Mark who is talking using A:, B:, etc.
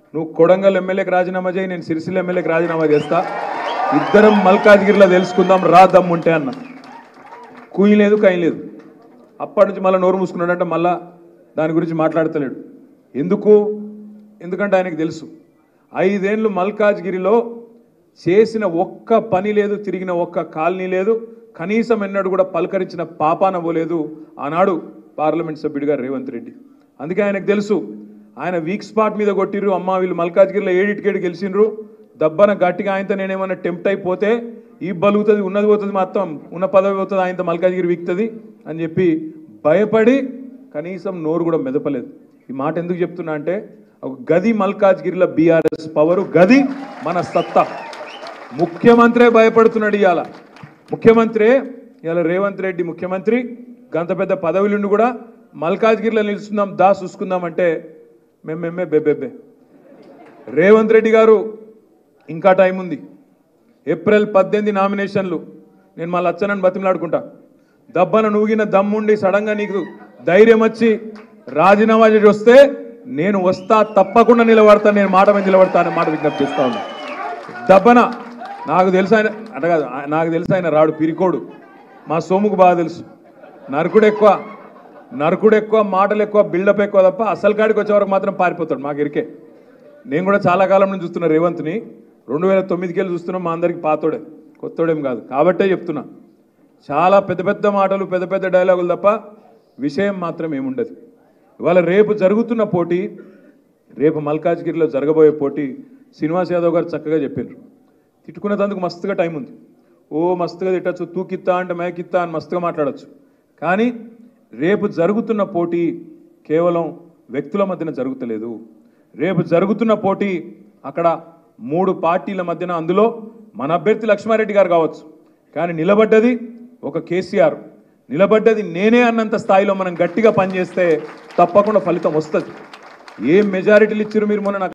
A: నువ్వు కొడంగల్ ఎమ్మెల్యేకి రాజీనామా చేయి నేను సిరిసిల్ల ఎమ్మెల్యేకి రాజీనామా చేస్తా ఇద్దరం మల్కాజ్గిరిలో తెలుసుకుందాం రా దమ్ముంటే అన్న కూయి లేదు కై లేదు అప్పటి నుంచి మళ్ళీ నోరు మూసుకున్నాడంటే మళ్ళా దాని గురించి మాట్లాడతలేడు ఎందుకు ఎందుకంటే ఆయనకు తెలుసు ఐదేళ్ళు మల్కాజ్గిరిలో చేసిన ఒక్క పని లేదు తిరిగిన ఒక్క కాలనీ లేదు కనీసం ఎన్నడూ కూడా పలకరించిన పాపాన పోలేదు ఆనాడు పార్లమెంట్ సభ్యుడిగా రేవంత్ రెడ్డి అందుకే ఆయనకు తెలుసు ఆయన వీక్ స్పాట్ మీద కొట్టిర్రు అమ్మ వీళ్ళు మల్కాజ్గిరిలో ఏడిటికేడు గెలిచిండ్రు దబ్బన గట్టిగా ఆయనతో నేనేమన్నా టెంప్ట్ అయిపోతే ఈ బలుగుతుంది ఉన్నది పోతుంది మొత్తం ఉన్న పదవి పోతుంది ఆయనతో మల్కాజ్గిరి వీక్తుంది అని చెప్పి భయపడి కనీసం నోరు కూడా మెదపలేదు ఈ మాట ఎందుకు చెప్తున్నా అంటే ఒక గది మల్కాజ్గిరిలో బీఆర్ఎస్ పవరు గది మన సత్తా ముఖ్యమంత్రే భయపడుతున్నాడు ఇవాళ ముఖ్యమంత్రి ఇవాళ రేవంత్ రెడ్డి ముఖ్యమంత్రి గంత పెద్ద పదవులుండి కూడా మల్కాజ్గిరిలో నిలుస్తున్నాం దా చూసుకుందాం అంటే మేమేమే బెబ్బెబ్బే రేవంత్ రెడ్డి గారు ఇంకా టైం ఉంది ఏప్రిల్ పద్దెనిమిది నామినేషన్లు నేను మళ్ళీ వచ్చానని బతిమలాడుకుంటా దబ్బన నూగిన దమ్ముండి సడన్గా నీకు ధైర్యం వచ్చి రాజీనామా చేసి వస్తే నేను వస్తా తప్పకుండా నిలబడతాను నేను మాట మీద నిలబడతా అనే మాట విజ్ఞప్తి చేస్తా ఉన్నా దబ్బన నాకు తెలుసు ఆయన అంటే కాదు ఆ- నాకు తెలుసు ఆయన రాడు పిరికోడు మా సోముకు బాగా తెలుసు నరకుడు ఎక్కువ నరకుడు ఎక్కువ మాటలు ఎక్కువ బిల్డప్ ఎక్కువ తప్ప అసలు కాడికి వచ్చే వరకు మాత్రం పారిపోతాడు మాకు ఇరికే నేను కూడా చాలా కాలం నుంచి చూస్తున్నా రేవంత్ని రెండు వేల తొమ్మిదికి వెళ్ళి చూస్తున్నాం మా అందరికి పాతోడే కొత్తోడేం కాదు కాబట్టే చెప్తున్నా చాలా పెద్ద పెద్ద మాటలు పెద్ద పెద్ద డైలాగులు తప్ప విషయం మాత్రం ఏముండదు ఇవాళ రేపు జరుగుతున్న పోటీ రేపు మల్కాజ్గిరిలో జరగబోయే పోటీ శ్రీనివాస్ యాదవ్ గారు చక్కగా చెప్పారు తిట్టుకునేందుకు మస్తుగా టైం ఉంది ఓ మస్తుగా తిట్టచ్చు తూకిత్తా అంటే మేకిత్తా అని మస్తుగా మాట్లాడచ్చు కానీ రేపు జరుగుతున్న పోటీ కేవలం వ్యక్తుల మధ్యన జరుగుతలేదు రేపు జరుగుతున్న పోటీ అక్కడ మూడు పార్టీల మధ్యన అందులో మన అభ్యర్థి లక్ష్మారెడ్డి గారు కావచ్చు కానీ నిలబడ్డది ఒక కేసీఆర్ నిలబడ్డది నేనే అన్నంత స్థాయిలో మనం గట్టిగా పనిచేస్తే తప్పకుండా ఫలితం వస్తుంది ఏం మెజారిటీలు ఇచ్చారు మీరు మొన్న నాకు